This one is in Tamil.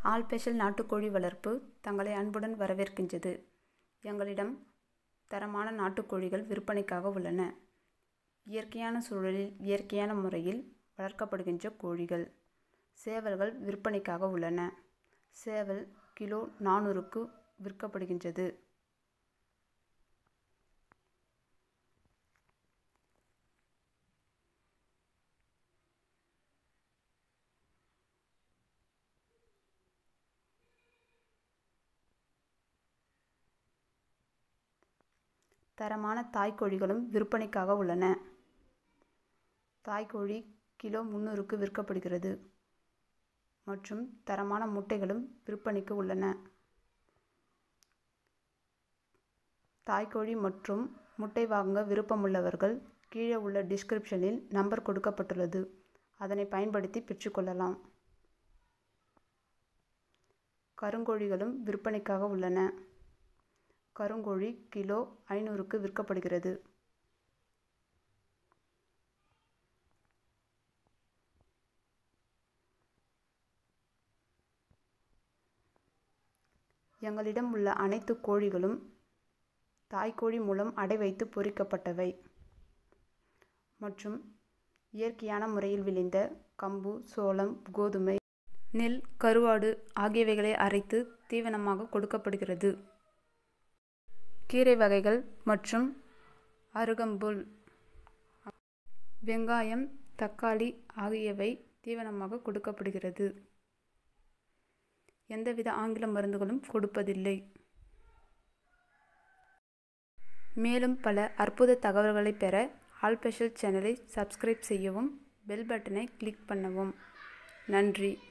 ஆல் ஸ்பெஷல் நாட்டுக்கோழி வளர்ப்பு தங்களை அன்புடன் வரவேற்கின்றது எங்களிடம் தரமான நாட்டுக்கோழிகள் விற்பனைக்காக உள்ளன இயற்கையான சூழலில் இயற்கையான முறையில் வளர்க்கப்படுகின்ற கோழிகள் சேவல்கள் விற்பனைக்காக உள்ளன சேவல் கிலோ நானூறுக்கு விற்கப்படுகின்றது தரமான தாய்க்கோழிகளும் விற்பனைக்காக உள்ளன தாய்க்கோழி கிலோ முந்நூறுக்கு விற்கப்படுகிறது மற்றும் தரமான முட்டைகளும் விற்பனைக்கு உள்ளன தாய்க்கோழி மற்றும் முட்டை வாங்க விருப்பமுள்ளவர்கள் கீழே உள்ள டிஸ்கிரிப்ஷனில் நம்பர் கொடுக்கப்பட்டுள்ளது அதனை பயன்படுத்தி பெற்றுக்கொள்ளலாம் கருங்கோழிகளும் விற்பனைக்காக உள்ளன கருங்கோழி கிலோ ஐநூறுக்கு விற்கப்படுகிறது எங்களிடம் உள்ள அனைத்து கோழிகளும் தாய்க்கோழி மூலம் அடை வைத்து பொரிக்கப்பட்டவை மற்றும் இயற்கையான முறையில் விளைந்த கம்பு சோளம் கோதுமை நெல் கருவாடு ஆகியவைகளை அரைத்து தீவனமாக கொடுக்கப்படுகிறது கீரை வகைகள் மற்றும் அருகம்புல் வெங்காயம் தக்காளி ஆகியவை தீவனமாக கொடுக்கப்படுகிறது எந்தவித ஆங்கில மருந்துகளும் கொடுப்பதில்லை மேலும் பல அற்புத தகவல்களை பெற ஆல் ஸ்பெஷல் சேனலை சப்ஸ்கிரைப் செய்யவும் பெல் பட்டனை கிளிக் பண்ணவும் நன்றி